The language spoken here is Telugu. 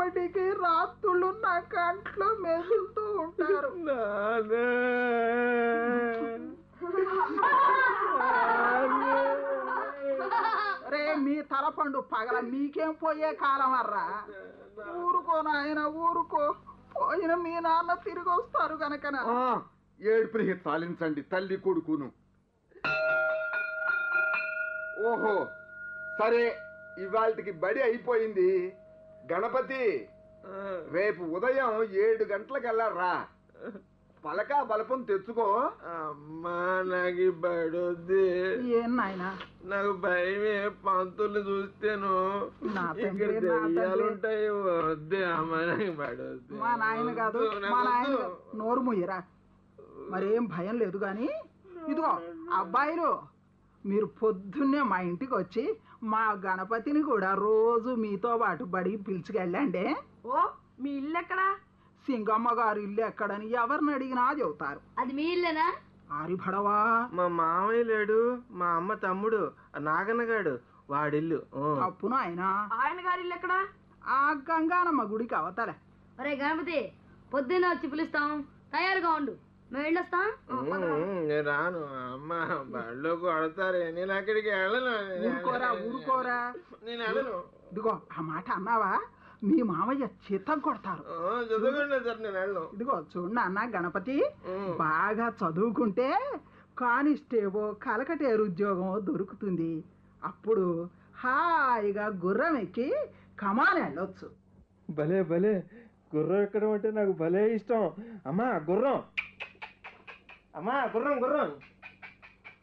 ఇప్పటికీ రాత్రులు నా కంట్లో మెదులుతూ ఉంటారు రే మీ తలపండు పగల మీకేం పోయే కాలం అర్రా ఊరుకో నాయన ఊరుకో పోయిన మీ నాన్న తిరిగి వస్తారు గనకన ఆ, ఏడుపుని చాలించండి తల్లి కొడుకును ఓహో సరే ఇవాళకి బడి అయిపోయింది గణపతి రేపు ఉదయం ఏడు గంటలకల్లా రా పలకా బలపం తెచ్చుకో అమ్మా నాకు పడొద్ది ఏం నాయనా నాకు భయమే పంతులు చూస్తేను నా ఇక్కడ తండ్రి, నా తండ్రి. దెయ్యాలుంటాయి వద్దే అమ్మ నాకు పడొద్ది మా నాయన కాదు మా నాయన కాదు. నోరు ముయ్యరా మరేం భయం లేదు గాని ఇదిగో అబ్బాయిలు మీరు పొద్దున్నే మా ఇంటికి వచ్చి మా గణపతిని కూడా రోజు మీతో పాటు బడికి పిలిచికెళ్ళండి ఓ మీ ఇల్లు ఎక్కడా సింగమ్మ గారు ఇల్లు ఎక్కడని ఎవరిని అడిగినా చెబుతారు అది మీ ఇల్లేనా ఆరిభడవా మా మామయ్య లేడు మా అమ్మ తమ్ముడు ఆ నాగన్నగాడు వాడిల్లు ఊ. తప్పును ఆయన ఆయన గారి ఇల్లు ఎక్కడా ఆ గంగానమ్మ గుడికి అవతలే ఒరే గణపతి పొద్దున్న వచ్చి పిలుస్తాం తయారుగా ఉండు మేము వెళ్ళొస్తాం ఉమ్, నేను రాను అమ్మ బడిలో కొడతారే నేను అక్కడికి వెళ్ళను ఊరుకోరా ఊరుకోరా నేను వెళ్ళను ఇదిగో ఆ మాట అన్నావా మీ మామయ్య చిత్తం కొడతారు ఆ, చదువుకోండి సార్ నేను వెళ్ళను ఇదిగో చూడు అన్న గణపతి ఉమ్. బాగా చదువుకుంటే కానిస్టేబో కలకటేరు ఉద్యోగం దొరుకుతుంది అప్పుడు హాయిగా గుర్రం ఎక్కి కమాన్ వెళ్ళొచ్చు భలే భలే గుర్రం ఎక్కడం అంటే నాకు భలే ఇష్టం అమ్మా గుర్రం అమ్మా గుర్రం గుర్రం